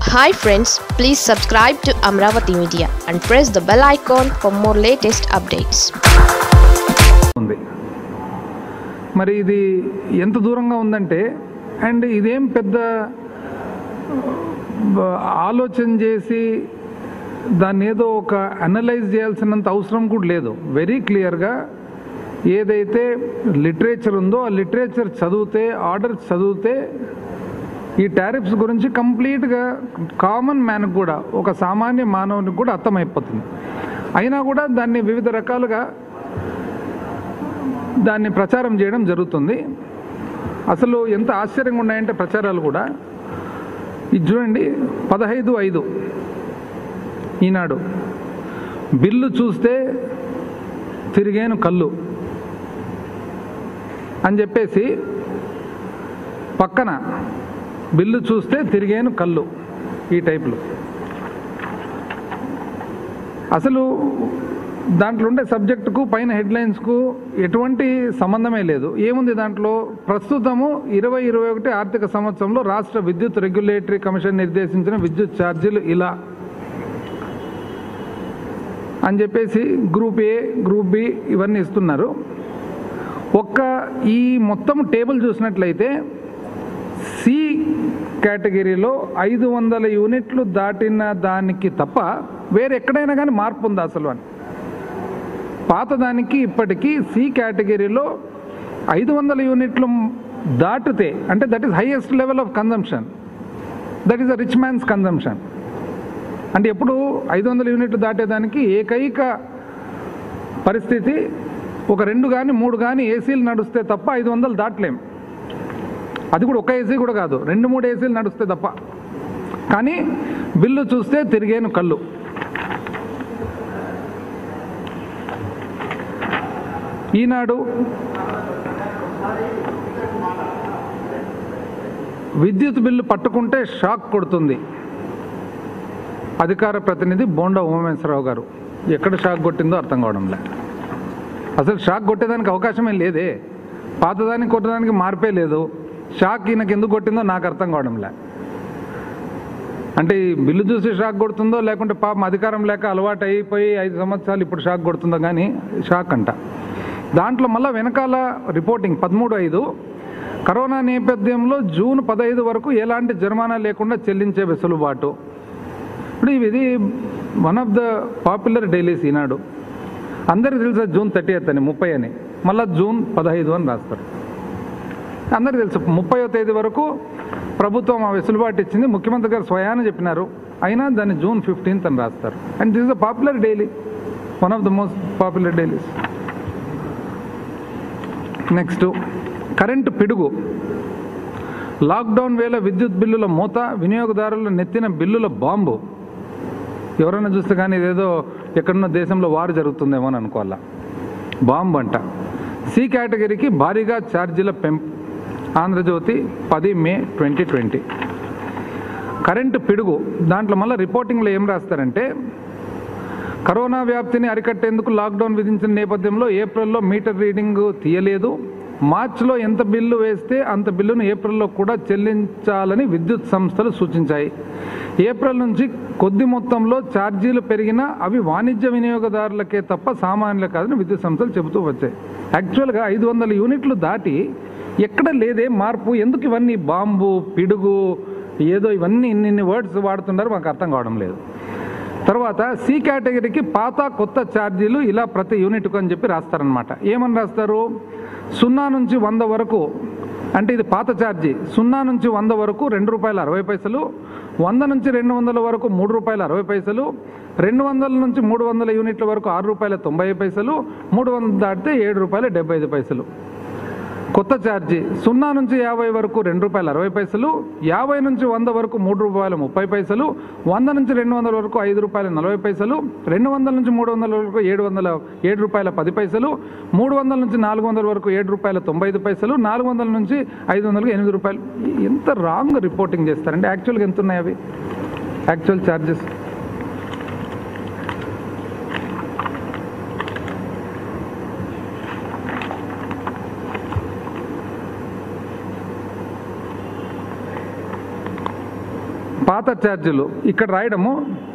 hi friends please subscribe to Amaravati media and press the bell icon for more latest updates ఉంది మరి ఇది ఎంత దూరంగా ఉందంటే అండ్ ఇదేం పెద్ద బ- ఆలోచన చేసి దాన్ని ఏదో ఒక అనలైజ్ చేయాల్సినంత అవసరం కూడా లేదు వెరీ క్లియర్గా ఏదైతే లిటరేచర్ ఉందో ఆ లిటరేచర్ చదివితే ఆర్డర్ చదివితే ఈ టారిఫ్స్ గురించి కంప్లీట్గా కామన్ మ్యాన్కి కూడా ఒక సామాన్య మానవునికి కూడా అర్థమైపోతుంది అయినా కూడా దాన్ని వివిధ రకాలుగా దాన్ని ప్రచారం చేయడం జరుగుతుంది అసలు ఎంత ఆశ్చర్యంగా ఉన్నాయంటే ప్రచారాలు కూడా ఇది చూడండి పదహైదు ఐదు ఈనాడు బిల్లు చూస్తే తిరిగేను కళ్ళు అని చెప్పేసి పక్కన బిల్లు చూస్తే తిరిగేను కళ్ళు ఈ టైప్లో అసలు దాంట్లో ఉండే సబ్జెక్టుకు పైన హెడ్లైన్స్కు ఎటువంటి సంబంధమే లేదు ఏముంది దాంట్లో ప్రస్తుతము ఇరవై ఇరవై ఒకటి ఆర్థిక సంవత్సరంలో రాష్ట్ర విద్యుత్ రెగ్యులేటరీ కమిషన్ నిర్దేశించిన విద్యుత్ ఛార్జీలు ఇలా అని చెప్పేసి గ్రూప్ ఏ గ్రూప్ బి ఇవన్నీ ఇస్తున్నారు ఒక్క ఈ మొత్తం టేబుల్ చూసినట్లయితే సి కేటగిరీలో ఐదు వందల యూనిట్లు దాటిన దానికి తప్ప వేరే ఎక్కడైనా కానీ మార్పు ఉందా అసలు అని పాత దానికి ఇప్పటికీ సి కేటగిరీలో ఐదు వందల యూనిట్లు దాటితే అంటే that is highest level of consumption that is a rich man's consumption అంటే ఎప్పుడు ఐదు వందల యూనిట్లు దాటేదానికి ఏకైక పరిస్థితి ఒక రెండు కానీ మూడు కానీ ఏసీలు నడుస్తే తప్ప ఐదు వందలు దాటలేం అది కూడా ఒక ఏసీ కూడా కాదు రెండు మూడు ఏసీలు నడుస్తే తప్ప కానీ బిల్లు చూస్తే తిరిగేను కళ్ళు ఈనాడు విద్యుత్ బిల్లు పట్టుకుంటే షాక్ కొడుతుంది అధికార ప్రతినిధి బోండా ఉమామేశ్వరరావు గారు ఎక్కడ షాక్ కొట్టిందో అర్థం కావడంలే అసలు షాక్ కొట్టేదానికి అవకాశమే లేదే పాతదానికి కొట్టడానికి మార్పే లేదు షాక్ ఈయనకి ఎందుకు కొట్టిందో నాకు అర్థం కావడంలే అంటే ఈ బిల్లు చూసి షాక్ కొడుతుందో లేకుంటే పాపం అధికారం లేక అలవాటు అయిపోయి ఐదు సంవత్సరాలు ఇప్పుడు షాక్ కొడుతుందో కానీ షాక్ అంట దాంట్లో మళ్ళీ వెనకాల రిపోర్టింగ్ పదమూడు ఐదు కరోనా నేపథ్యంలో జూన్ పదహైదు వరకు ఎలాంటి జరిమానా లేకుండా చెల్లించే వెసులుబాటు ఇప్పుడు ఇది one of the popular dailies Eenadu అందరికి తెలుసా జూన్ థర్టీ అని ముప్పై అని మళ్ళీ జూన్ పదహైదు అని రాస్తారు అందరికీ తెలుసు ముప్పయో తేదీ వరకు ప్రభుత్వం ఆ వెసులుబాటు ఇచ్చింది ముఖ్యమంత్రి గారు స్వయాన చెప్పినారు అయినా దాన్ని జూన్ ఫిఫ్టీన్త్ అని రాస్తారు and this the popular daily one of the most popular dailies next current పిడుగు లాక్డౌన్ వేళ విద్యుత్ బిల్లుల మూత వినియోగదారుల నెత్తిన బిల్లుల బాంబు ఎవరైనా చూస్తే కానీ ఇదేదో ఎక్కడున్న దేశంలో వారు జరుగుతుందేమో అని అనుకోవాలా బాంబు అంట సి కేటగిరీకి భారీగా ఛార్జీల పెంపు ఆంధ్రజ్యోతి పది మే ట్వంటీ ట్వంటీ కరెంటు పిడుగు దాంట్లో మళ్ళీ రిపోర్టింగ్లో ఏం రాస్తారంటే కరోనా వ్యాప్తిని అరికట్టేందుకు లాక్డౌన్ విధించిన నేపథ్యంలో ఏప్రిల్లో మీటర్ రీడింగ్ తీయలేదు మార్చిలో ఎంత బిల్లు వేస్తే అంత బిల్లును ఏప్రిల్లో కూడా చెల్లించాలని విద్యుత్ సంస్థలు సూచించాయి ఏప్రిల్ నుంచి కొద్ది మొత్తంలో ఛార్జీలు పెరిగినా అవి వాణిజ్య వినియోగదారులకే తప్ప సామాన్యులు కాదని విద్యుత్ సంస్థలు చెబుతూ వచ్చాయి యాక్చువల్గా ఐదు వందల యూనిట్లు దాటి ఎక్కడ లేదే మార్పు ఎందుకు ఇవన్నీ బాంబు పిడుగు ఏదో ఇవన్నీ ఇన్ని ఇన్ని వర్డ్స్ వాడుతున్నారు మాకు అర్థం కావడం లేదు తర్వాత సి కేటగిరీకి పాత కొత్త ఛార్జీలు ఇలా ప్రతి యూనిట్కు అని చెప్పి రాస్తారనమాట ఏమని రాస్తారు సున్నా నుంచి వంద వరకు అంటే ఇది పాత ఛార్జీ సున్నా నుంచి వంద వరకు రెండు రూపాయల అరవై పైసలు వంద నుంచి రెండు వందల వరకు మూడు రూపాయల అరవై పైసలు రెండు వందల నుంచి మూడు వందల యూనిట్ల వరకు ఆరు రూపాయల తొంభై పైసలు మూడు వందలు దాటితే ఏడు రూపాయల డెబ్బై ఐదు పైసలు కొత్త ఛార్జీ సున్నా నుంచి యాభై వరకు రెండు రూపాయల అరవై పైసలు యాభై నుంచి వంద వరకు మూడు రూపాయల ముప్పై పైసలు వంద నుంచి రెండు వందల వరకు ఐదు రూపాయల నలభై పైసలు రెండు వందల నుంచి మూడు వందల వరకు ఏడు వందల ఏడు రూపాయల పది పైసలు మూడు వందల నుంచి నాలుగు వందల వరకు ఏడు రూపాయల తొంభై ఐదు పైసలు నాలుగు వందల నుంచి ఐదు వందలకు ఎనిమిది రూపాయలు ఎంత రాంగ్ రిపోర్టింగ్ చేస్తారంటే యాక్చువల్గా ఎంత ఉన్నాయి అవి యాక్చువల్ ఛార్జెస్ పాత పాత ఛార్జీలు ఇక్కడ రాయడము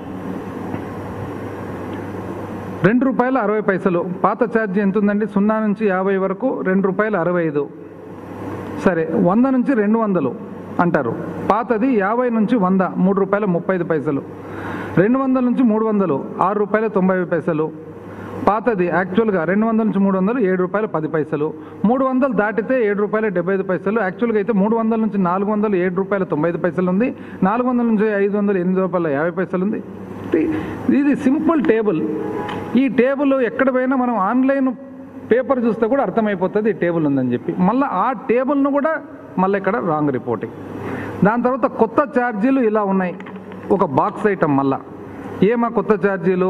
రెండు రూపాయల అరవై పైసలు పాత ఛార్జీ ఎంత ఉందండి సున్నా నుంచి యాభై వరకు రెండు రూపాయల అరవై ఐదు సరే వంద నుంచి రెండు వందలు అంటారు పాతది యాభై నుంచి వంద మూడు రూపాయల ముప్పై ఐదు పైసలు రెండు వందల నుంచి మూడు వందలు ఆరు రూపాయల తొంభై ఐదు పైసలు పాతది యాక్చువల్గా రెండు వందల నుంచి మూడు వందలు ఏడు రూపాయల పది పైసలు మూడు వందలు దాటితే ఏడు రూపాయల డెబ్బై ఐదు పైసలు యాక్చువల్గా అయితే మూడు వందల నుంచి నాలుగు వందలు ఏడు రూపాయల తొంభై ఐదు పైసలు ఉంది నాలుగు వందల నుంచి ఐదు వందలు ఎనిమిది రూపాయల యాభై పైసలు ఉంది ఇది- ఇది సింపుల్ టేబుల్ ఈ టేబుల్ ఎక్కడ పోయినా మనం ఆన్లైన్ పేపర్ చూస్తే కూడా అర్థమైపోతుంది ఈ టేబుల్ ఉందని చెప్పి మళ్ళీ ఆ టేబుల్ను కూడా మళ్ళీ ఇక్కడ రాంగ్ రిపోర్టింగ్ దాని తర్వాత కొత్త ఛార్జీలు ఇలా ఉన్నాయి ఒక బాక్స్ ఐటమ్ మళ్ళా ఏమా కొత్త ఛార్జీలు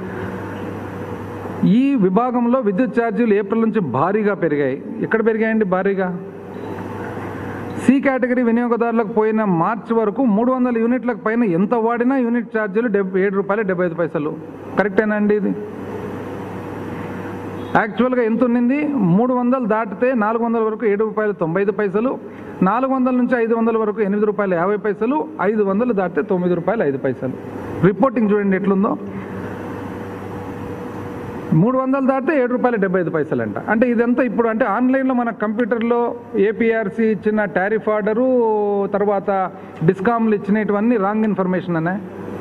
ఈ విభాగంలో విద్యుత్ ఛార్జీలు ఏప్రిల్ నుంచి భారీగా పెరిగాయి ఎక్కడ పెరిగాయండి భారీగా సి కేటగిరీ వినియోగదారులకు పోయిన మార్చి వరకు మూడు వందల యూనిట్లకు పైన ఎంత వాడినా యూనిట్ ఛార్జీలు డెబ్బై ఏడు రూపాయలు డెబ్బై ఐదు పైసలు కరెక్టేనా అండి ఇది యాక్చువల్గా ఎంత ఉన్నింది మూడు వందలు దాటితే నాలుగు వందల వరకు ఏడు రూపాయలు తొంభై ఐదు పైసలు నాలుగు వందల నుంచి ఐదు వందల వరకు ఎనిమిది రూపాయలు యాభై పైసలు ఐదు వందలు దాటితే తొమ్మిది రూపాయలు ఐదు పైసలు రిపోర్టింగ్ చూడండి ఎట్లుందో మూడు వందలు దాటితే ఏడు రూపాయలు డెబ్బై ఐదు పైసలు అంట అంటే ఇదంతా ఇప్పుడు అంటే ఆన్లైన్లో మన కంప్యూటర్లో ఏపీఆర్సీ ఇచ్చిన టారిఫ్ ఆర్డరు తర్వాత డిస్కామ్లు ఇచ్చినటువన్నీ రాంగ్ ఇన్ఫర్మేషన్ అనే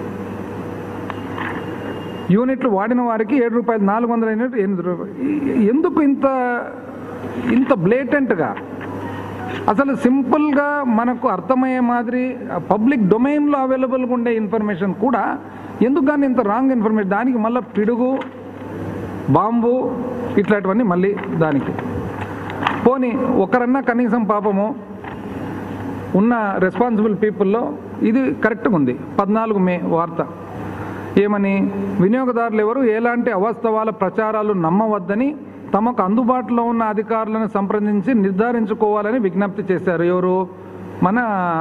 యూనిట్లు వాడిన వారికి ఏడు రూపాయలు నాలుగు వందల యూనిట్ ఎనిమిది రూపాయలు ఈ- ఎందుకు ఇంత ఇంత బ్లేటెంట్గా అసలు సింపుల్గా మనకు అర్థమయ్యే మాదిరి పబ్లిక్ డొమైన్లో అవైలబుల్గా ఉండే ఇన్ఫర్మేషన్ కూడా ఎందుకు కానీ ఇంత రాంగ్ ఇన్ఫర్మేషన్ దానికి మళ్ళీ పిడుగు బాంబు ఇట్లాంటివన్నీ మళ్ళీ దానికి పోనీ ఒకరన్నా కనీసం పాపము ఉన్న రెస్పాన్సిబుల్ పీపుల్లో ఇది కరెక్ట్గా ఉంది పద్నాలుగు మే వార్త ఏమని వినియోగదారులు ఎవరు ఎలాంటి అవాస్తవాల ప్రచారాలు నమ్మవద్దని తమకు అందుబాటులో ఉన్న అధికారులను సంప్రదించి నిర్ధారించుకోవాలని విజ్ఞప్తి చేశారు ఎవరు మన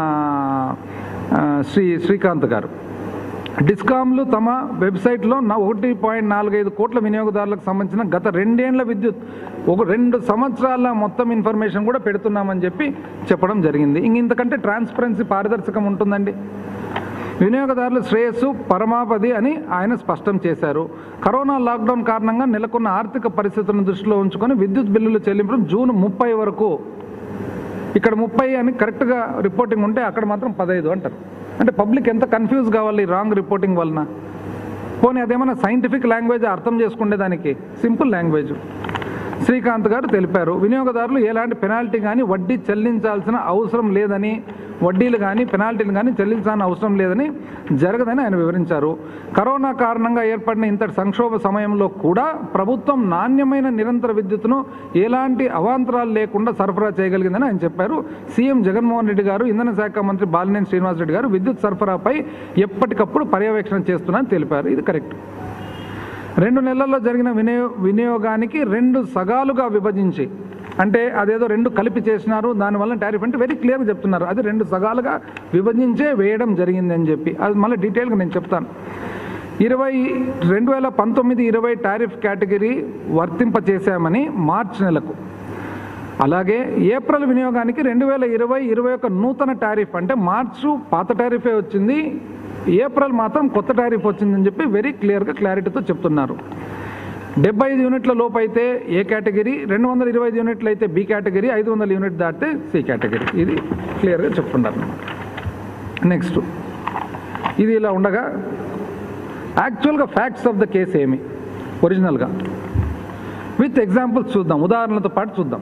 ఆ, శ్రీ శ్రీకాంత్ గారు డిస్కామ్లు తమ వెబ్సైట్లో నా ఒకటి పాయింట్ నాలుగైదు కోట్ల వినియోగదారులకు సంబంధించిన గత రెండేళ్ల విద్యుత్ ఒక రెండు సంవత్సరాల మొత్తం ఇన్ఫర్మేషన్ కూడా పెడుతున్నామని చెప్పి చెప్పడం జరిగింది ఇంక ఇంతకంటే ట్రాన్స్పరెన్సీ పారదర్శకం ఉంటుందండి వినియోగదారుల శ్రేయస్సు పరమావధి అని ఆయన స్పష్టం చేశారు కరోనా లాక్డౌన్ కారణంగా నెలకొన్న ఆర్థిక పరిస్థితులను దృష్టిలో ఉంచుకొని విద్యుత్ బిల్లుల చెల్లింపులు జూన్ ముప్పై వరకు ఇక్కడ ముప్పై అని కరెక్ట్గా రిపోర్టింగ్ ఉంటే అక్కడ మాత్రం పదహైదు అంటారు అంటే పబ్లిక్ ఎంత కన్ఫ్యూజ్ కావాలి రాంగ్ రిపోర్టింగ్ వలన పోనీ అదేమన్నా సైంటిఫిక్ లాంగ్వేజ్ అర్థం చేసుకునే దానికి సింపుల్ లాంగ్వేజ్ శ్రీకాంత్ గారు తెలిపారు వినియోగదారులు ఎలాంటి పెనాల్టీ కానీ వడ్డీ చెల్లించాల్సిన అవసరం లేదని వడ్డీలు కానీ పెనాల్టీలు కానీ చెల్లించాల్సిన అవసరం లేదని జరగదని ఆయన వివరించారు కరోనా కారణంగా ఏర్పడిన ఇంతటి సంక్షోభ సమయంలో కూడా ప్రభుత్వం నాణ్యమైన నిరంతర విద్యుత్తును ఎలాంటి అవాంతరాలు లేకుండా సరఫరా చేయగలిగిందని ఆయన చెప్పారు సీఎం జగన్మోహన్ రెడ్డి గారు ఇంధన శాఖ మంత్రి బాలినేని శ్రీనివాసరెడ్డి గారు విద్యుత్ సరఫరాపై ఎప్పటికప్పుడు పర్యవేక్షణ చేస్తున్నారని తెలిపారు ఇది కరెక్ట్ రెండు నెలల్లో జరిగిన వినియో వినియోగానికి రెండు సగాలుగా విభజించి అంటే అదేదో రెండు కలిపి చేసినారు దానివల్ల టారిఫ్ అంటే వెరీ క్లియర్గా చెప్తున్నారు అది రెండు సగాలుగా విభజించే వేయడం జరిగింది అని చెప్పి అది మళ్ళీ డీటెయిల్గా నేను చెప్తాను ఇరవై రెండు వేల పంతొమ్మిది ఇరవై టారిఫ్ కేటగిరీ వర్తింపచేశామని మార్చి నెలకు అలాగే ఏప్రిల్ వినియోగానికి రెండు వేల ఇరవై ఇరవై ఒక నూతన టారిఫ్ అంటే మార్చు పాత టారిఫే వచ్చింది ఏప్రిల్ మాత్రం కొత్త టారిఫ్ వచ్చిందని చెప్పి వెరీ క్లియర్గా క్లారిటీతో చెప్తున్నారు డెబ్బై ఐదు యూనిట్ల లోపు అయితే ఏ కేటగిరీ రెండు వందల ఇరవై ఐదు యూనిట్లు అయితే బి కేటగిరీ ఐదు వందల యూనిట్ దాటితే సి కేటగిరీ ఇది క్లియర్గా చెప్తున్నారు నెక్స్ట్ ఇది ఇలా ఉండగా యాక్చువల్గా ఫ్యాక్ట్స్ ఆఫ్ ద కేసు ఏమి ఒరిజినల్గా విత్ ఎగ్జాంపుల్స్ చూద్దాం ఉదాహరణలతో పాటు చూద్దాం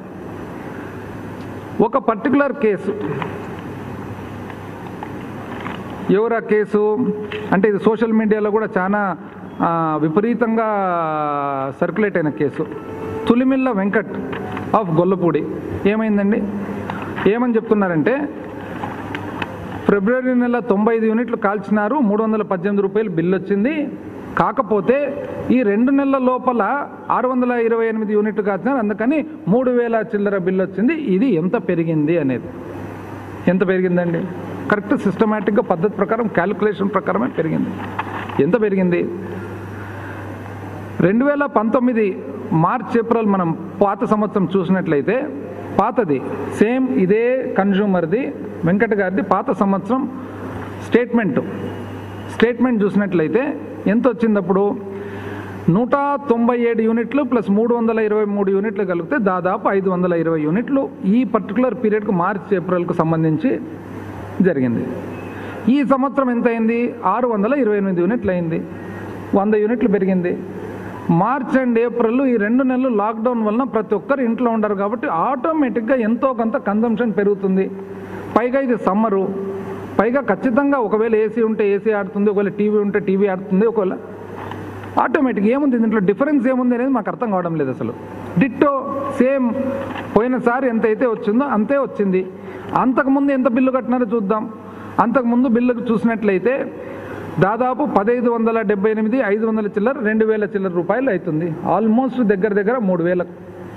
ఒక పర్టికులర్ కేసు ఎవరా కేసు అంటే ఇది సోషల్ మీడియాలో కూడా చాలా ఆ, విపరీతంగా సర్క్యులేట్ అయిన కేసు తులిమిల్ల వెంకట్ ఆఫ్ గొల్లపూడి ఏమైందండి ఏమని చెప్తున్నారంటే ఫిబ్రవరి నెల తొంభై ఐదు యూనిట్లు కాల్చినారు మూడు వందల పద్దెనిమిది రూపాయలు బిల్లు వచ్చింది కాకపోతే ఈ రెండు నెలల లోపల ఆరు వందల ఇరవై ఎనిమిది యూనిట్లు కాల్చినారు అందుకని మూడు వేల చిల్లర బిల్లు వచ్చింది ఇది ఎంత పెరిగింది అనేది ఎంత పెరిగిందండి కరెక్ట్ సిస్టమేటిక్గా పద్ధతి ప్రకారం క్యాలిక్యులేషన్ ప్రకారమే పెరిగింది ఎంత పెరిగింది రెండు వేల పంతొమ్మిది మార్చ్ ఏప్రిల్ మనం పాత సంవత్సరం చూసినట్లయితే పాతది సేమ్ ఇదే కన్జ్యూమర్ది వెంకట గారిది పాత సంవత్సరం స్టేట్మెంట్ స్టేట్మెంట్ చూసినట్లయితే ఎంత వచ్చింది అప్పుడు నూట తొంభై ఏడు యూనిట్లు ప్లస్ మూడు వందల ఇరవై మూడు యూనిట్లు కలిపితే దాదాపు ఐదు వందల ఇరవై యూనిట్లు ఈ పర్టికులర్ పీరియడ్కు మార్చ్ ఏప్రిల్కు సంబంధించి జరిగింది ఈ సంవత్సరం ఎంత అయింది ఆరు వందల ఇరవై ఎనిమిది యూనిట్లు అయింది వంద యూనిట్లు పెరిగింది మార్చ్ అండ్ ఏప్రిల్ ఈ రెండు నెలలు లాక్డౌన్ వలన ప్రతి ఒక్కరు ఇంట్లో ఉండరు కాబట్టి ఆటోమేటిక్గా ఎంతో కొంత కన్జంప్షన్ పెరుగుతుంది పైగా ఇది సమ్మరు పైగా ఖచ్చితంగా ఒకవేళ ఏసీ ఉంటే ఏసీ ఆడుతుంది ఒకవేళ టీవీ ఉంటే టీవీ ఆడుతుంది ఒకవేళ ఆటోమేటిక్ ఏముంది దీంట్లో డిఫరెన్స్ ఏముంది అనేది మాకు అర్థం కావడం లేదు అసలు డిట్టో సేమ్ పోయినసారి ఎంత అయితే వచ్చిందో అంతే వచ్చింది అంతకుముందు ఎంత బిల్లు కట్టినారో చూద్దాం అంతకుముందు బిల్లు చూసినట్లయితే దాదాపు పదహైదు వందల డెబ్బై ఎనిమిది ఐదు వందల చిల్లర రెండు వేల చిల్లర రూపాయలు అవుతుంది ఆల్మోస్ట్ దగ్గర దగ్గర మూడు వేలకు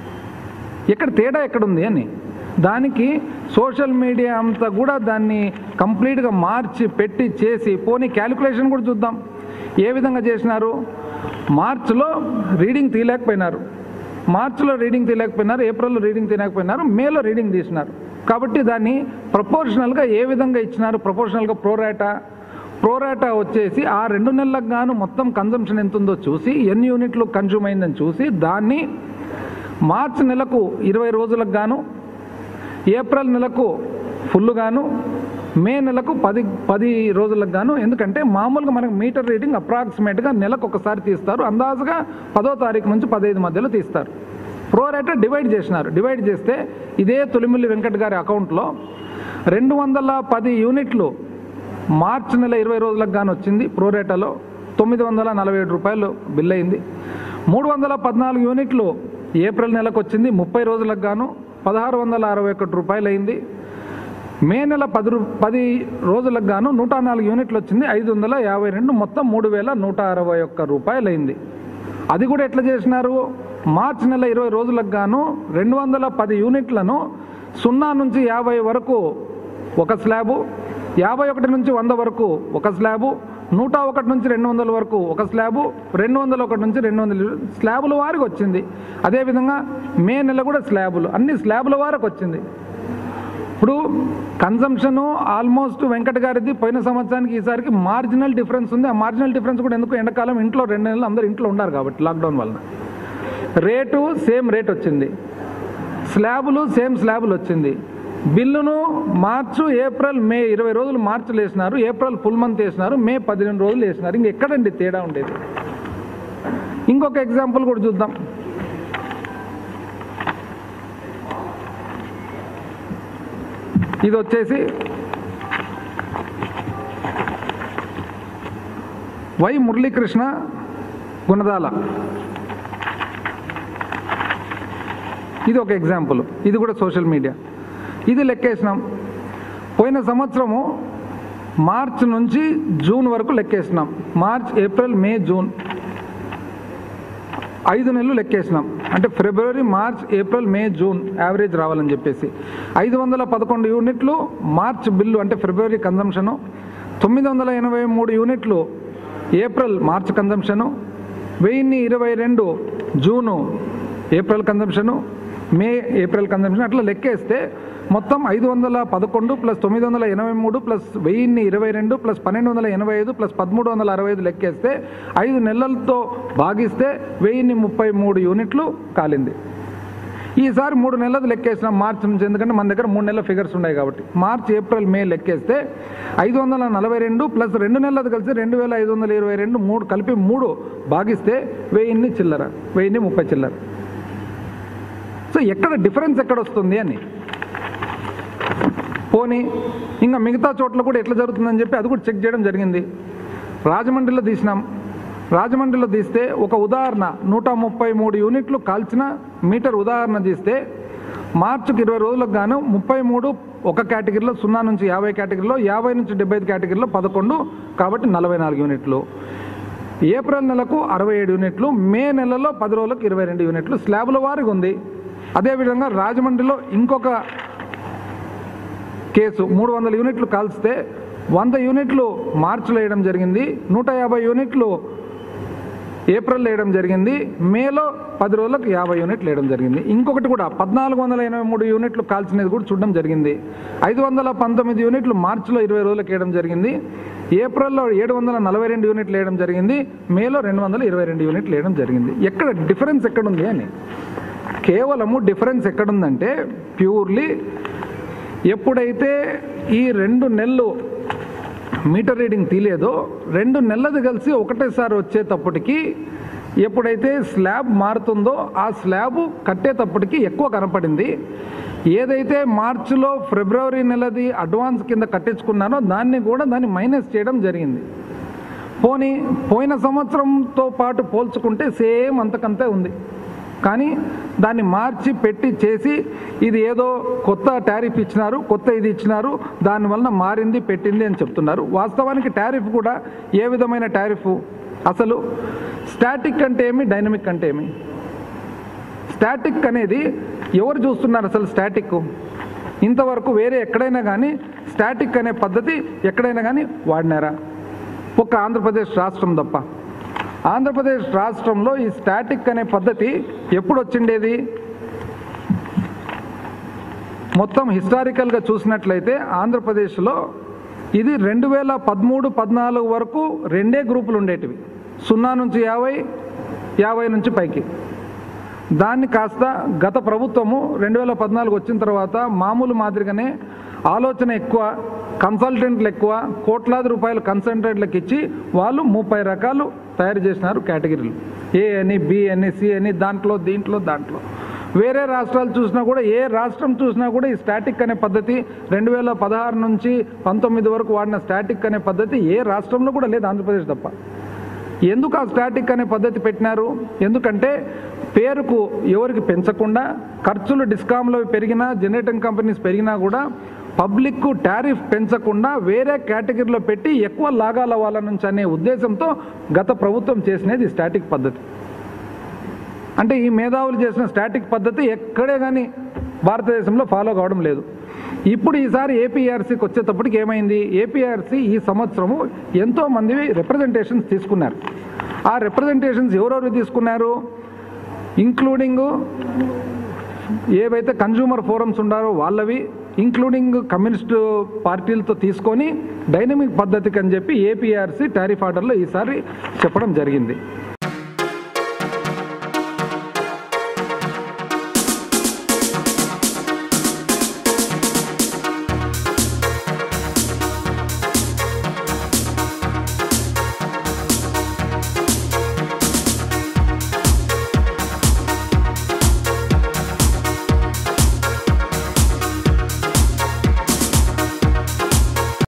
ఇక్కడ తేడా ఎక్కడుంది అని దానికి సోషల్ మీడియా అంతా కూడా దాన్ని కంప్లీట్గా మార్చి పెట్టి చేసి పోనీ క్యాలిక్యులేషన్ కూడా చూద్దాం ఏ విధంగా చేసినారు మార్చిలో రీడింగ్ తీయలేకపోయినారు మార్చిలో రీడింగ్ తీయలేకపోయినారు ఏప్రిల్లో రీడింగ్ తీయలేకపోయినారు మేలో రీడింగ్ తీసినారు కాబట్టి దాన్ని ప్రపోర్షనల్గా ఏ విధంగా ఇచ్చినారు ప్రపోర్షనల్గా ప్రోరాటా ప్రోరాటా వచ్చేసి ఆ రెండు నెలలకు గాను మొత్తం కన్జంప్షన్ ఎంత ఉందో చూసి ఎన్ని యూనిట్లు కన్జ్యూమ్ అయిందని చూసి దాన్ని మార్చి నెలకు ఇరవై రోజులకు గాను ఏప్రిల్ నెలకు ఫుల్ గాను మే నెలకు పది పది రోజులకు గాను ఎందుకంటే మామూలుగా మనకు మీటర్ రీడింగ్ అప్రాక్సిమేట్గా నెలకు ఒకసారి తీస్తారు అందాజుగా పదో తారీఖు నుంచి పదహైదు మధ్యలో తీస్తారు ప్రో రేట్ డివైడ్ చేసినారు డివైడ్ చేస్తే ఇదే తొలిమిల్లి వెంకట్ గారి అకౌంట్లో రెండు వందల పది యూనిట్లు మార్చి నెల ఇరవై రోజులకు గాను వచ్చింది ప్రోరేటాలో తొమ్మిది వందల నలభై ఏడు రూపాయలు బిల్ అయింది మూడు వందల పద్నాలుగు యూనిట్లు ఏప్రిల్ నెలకు వచ్చింది ముప్పై రోజులకు గాను పదహారు వందల అరవై ఒకటి రూపాయలు అయింది మే నెల పది రూ పది రోజులకు గాను నూట నాలుగు యూనిట్లు వచ్చింది ఐదు వందల యాభై రెండు మొత్తం మూడు వేల నూట అరవై ఒక్క రూపాయలు అయింది అది కూడా ఎట్లా చేసినారు మార్చి నెల ఇరవై రోజులకు గాను రెండు వందల పది యూనిట్లను సున్నా నుంచి యాభై వరకు ఒక స్లాబు యాభై ఒకటి నుంచి వంద వరకు ఒక స్లాబు నూట ఒకటి నుంచి రెండు వందల వరకు ఒక స్లాబు రెండు వందల ఒకటి నుంచి రెండు వందల స్లాబుల వారికి వచ్చింది అదేవిధంగా మే నెల కూడా స్లాబులు అన్ని స్లాబుల వారికి వచ్చింది ఇప్పుడు కన్సంప్షను ఆల్మోస్ట్ వెంకట గారిది పోయిన సంవత్సరానికి ఈసారికి మార్జినల్ డిఫరెన్స్ ఉంది ఆ మార్జినల్ డిఫరెన్స్ కూడా ఎందుకు ఎండాకాలం ఇంట్లో రెండు నెలలు అందరూ ఇంట్లో ఉన్నారు కాబట్టి లాక్డౌన్ వలన రేటు సేమ్ రేట్ వచ్చింది స్లాబులు సేమ్ స్లాబులు వచ్చింది బిల్లును మార్చు ఏప్రిల్ మే ఇరవై రోజులు మార్చులు వేసినారు ఏప్రిల్ ఫుల్ మంత్ వేసినారు మే పదిహేను రోజులు వేసినారు ఇంకెక్కడండి తేడా ఉండేది ఇంకొక ఎగ్జాంపుల్ కూడా చూద్దాం ఇది వచ్చేసి వై మురళీకృష్ణ గుణదాల ఇది ఒక ఎగ్జాంపుల్ ఇది కూడా సోషల్ మీడియా ఇది లెక్కేసినాం పోయిన సంవత్సరము మార్చ్ నుంచి జూన్ వరకు లెక్కేసినాం మార్చ్ ఏప్రిల్ మే జూన్ ఐదు నెలలు లెక్కేసినాం అంటే February March April May June average రావాలని చెప్పేసి ఐదు వందల పదకొండు యూనిట్లు మార్చ్ బిల్లు అంటే ఫిబ్రవరి కన్జంప్షను తొమ్మిది వందల ఎనభై మూడు యూనిట్లు ఏప్రిల్ మార్చ్ కన్జంప్షను వెయ్యిన్ని ఇరవై రెండు June April consumption May April consumption అట్లా లెక్కేస్తే మొత్తం ఐదు వందల పదకొండు ప్లస్ తొమ్మిది వందల ఎనభై మూడు ప్లస్ వెయ్యిన్ని ఇరవై రెండు ప్లస్ పన్నెండు వందల ఎనభై ఐదు ప్లస్ పదమూడు వందల అరవై ఐదు లెక్కేస్తే ఐదు నెలలతో భాగిస్తే వెయ్యిన్ని ముప్పై మూడు యూనిట్లు కాలింది ఈసారి మూడు నెలలు లెక్కేసిన మార్చ్ నుంచి ఎందుకంటే మన దగ్గర మూడు నెలల ఫిగర్స్ ఉన్నాయి కాబట్టి మార్చ్ ఏప్రిల్ మే లెక్కేస్తే ఐదు వందల నలభై రెండు ప్లస్ రెండు నెలలు కలిసి రెండు వేల ఐదు వందల ఇరవై రెండు మూడు కలిపి మూడు భాగిస్తే వెయ్యిన్ని చిల్లర వెయ్యిన్ని ముప్పై చిల్లర సో ఎక్కడ డిఫరెన్స్ ఎక్కడ వస్తుంది అని పోనీ ఇంకా మిగతా చోట్ల కూడా ఎట్లా జరుగుతుందని చెప్పి అది కూడా చెక్ చేయడం జరిగింది రాజమండ్రిలో తీసినాం రాజమండ్రిలో తీస్తే ఒక ఉదాహరణ నూట ముప్పై మూడు యూనిట్లు కాల్చిన మీటర్ ఉదాహరణ తీస్తే మార్చికి ఇరవై రోజులకు గాను ముప్పై మూడు ఒక కేటగిరీలో సున్నా నుంచి యాభై కేటగిరీలో యాభై నుంచి డెబ్బై ఐదు కేటగిరీలో పదకొండు కాబట్టి నలభై నాలుగు యూనిట్లు ఏప్రిల్ నెలకు అరవై ఏడు యూనిట్లు మే నెలలో పది రోజులకు ఇరవై రెండు యూనిట్లు స్లాబుల వారికి ఉంది అదేవిధంగా రాజమండ్రిలో ఇంకొక కేసు మూడు వందల యూనిట్లు కాల్స్తే వంద యూనిట్లు మార్చిలో వేయడం జరిగింది నూట యాభై యూనిట్లు ఏప్రిల్ వేయడం జరిగింది మేలో పది రోజులకు యాభై యూనిట్లు వేయడం జరిగింది ఇంకొకటి కూడా పద్నాలుగు వందల ఎనభై మూడు యూనిట్లు కాల్చినది కూడా చూడడం జరిగింది ఐదు వందల పంతొమ్మిది యూనిట్లు మార్చిలో ఇరవై రోజులకు వేయడం జరిగింది ఏప్రిల్లో ఏడు వందల నలభై రెండు యూనిట్లు వేయడం జరిగింది మేలో రెండు వందల ఇరవై రెండు యూనిట్లు వేయడం జరిగింది ఎక్కడ డిఫరెన్స్ ఎక్కడుంది అని కేవలము డిఫరెన్స్ ఎక్కడుందంటే ప్యూర్లీ ఎప్పుడైతే ఈ రెండు నెలలు మీటర్ రీడింగ్ తీలేదో రెండు నెలలది కలిసి ఒకటేసారి వచ్చేటప్పటికి ఎప్పుడైతే స్లాబ్ మారుతుందో ఆ స్లాబ్ కట్టేటప్పటికి ఎక్కువ కనపడింది ఏదైతే మార్చిలో ఫిబ్రవరి నెలది అడ్వాన్స్ కింద కట్టించుకున్నానో దాన్ని కూడా దాన్ని మైనస్ చేయడం జరిగింది పోనీ పోయిన సంవత్సరంతో పాటు పోల్చుకుంటే సేమ్ అంతకంతే ఉంది కానీ దాన్ని మార్చి పెట్టి చేసి ఇది ఏదో కొత్త టారిఫ్ ఇచ్చినారు కొత్త ఇది ఇచ్చినారు దానివలన మారింది పెట్టింది అని చెప్తున్నారు వాస్తవానికి టారిఫ్ కూడా ఏ విధమైన టారిఫ్ అసలు స్టాటిక్ అంటే ఏమి డైనమిక్ అంటే ఏమి స్టాటిక్ అనేది ఎవరు చూస్తున్నారు అసలు స్టాటిక్ ఇంతవరకు వేరే ఎక్కడైనా కానీ స్టాటిక్ అనే పద్ధతి ఎక్కడైనా కానీ వాడినారా ఒక్క ఆంధ్రప్రదేశ్ రాష్ట్రం తప్ప ఆంధ్రప్రదేశ్ రాష్ట్రంలో ఈ స్టాటిక్ అనే పద్ధతి ఎప్పుడు వచ్చిండేది మొత్తం హిస్టారికల్గా చూసినట్లయితే ఆంధ్రప్రదేశ్లో ఇది రెండు వేల పదమూడు పద్నాలుగు వరకు రెండే గ్రూపులు ఉండేటివి సున్నా నుంచి యాభై యాభై నుంచి పైకి దాన్ని కాస్త గత ప్రభుత్వము రెండు వేల పద్నాలుగు వచ్చిన తర్వాత మామూలు మాదిరిగానే ఆలోచన ఎక్కువ కన్సల్టెంట్లు ఎక్కువ కోట్లాది రూపాయలు కన్సల్టెంట్లకు ఇచ్చి వాళ్ళు ముప్పై రకాలు తయారు చేసినారు కేటగిరీలు ఏ అని బి అని సి అని దాంట్లో దీంట్లో దాంట్లో వేరే రాష్ట్రాలు చూసినా కూడా ఏ రాష్ట్రం చూసినా కూడా ఈ స్టాటిక్ అనే పద్ధతి రెండు వేల పదహారు నుంచి పంతొమ్మిది వరకు వాడిన స్టాటిక్ అనే పద్ధతి ఏ రాష్ట్రంలో కూడా లేదు ఆంధ్రప్రదేశ్ తప్ప ఎందుకు ఆ స్టాటిక్ అనే పద్ధతి పెట్టినారు ఎందుకంటే పేరుకు ఎవరికి పెంచకుండా ఖర్చులు డిస్కామ్లో పెరిగినా జనరేటింగ్ కంపెనీస్ పెరిగినా కూడా పబ్లిక్ టారిఫ్ పెంచకుండా వేరే కేటగిరీలో పెట్టి ఎక్కువ లాగాల వాళ్ళ నుంచి అనే ఉద్దేశంతో గత ప్రభుత్వం చేసినది స్టాటిక్ పద్ధతి అంటే ఈ మేధావులు చేసిన స్టాటిక్ పద్ధతి ఎక్కడే కానీ భారతదేశంలో ఫాలో కావడం లేదు ఇప్పుడు ఈసారి ఏపీఆర్సీకి వచ్చేటప్పటికి ఏమైంది ఏపీఆర్సీ ఈ సంవత్సరము ఎంతో మంది రిప్రజెంటేషన్స్ తీసుకున్నారు ఆ రిప్రజెంటేషన్స్ ఎవరెవరు తీసుకున్నారు ఇంక్లూడింగ్ ఏవైతే కన్జ్యూమర్ ఫోరమ్స్ ఉండారో వాళ్ళవి ఇంక్లూడింగ్ కమ్యూనిస్ట్ పార్టీలతో తీసుకొని డైనమిక్ పద్ధతికి అని చెప్పి ఏపీఆర్సీ టారిఫ్ ఆర్డర్లో ఈసారి చెప్పడం జరిగింది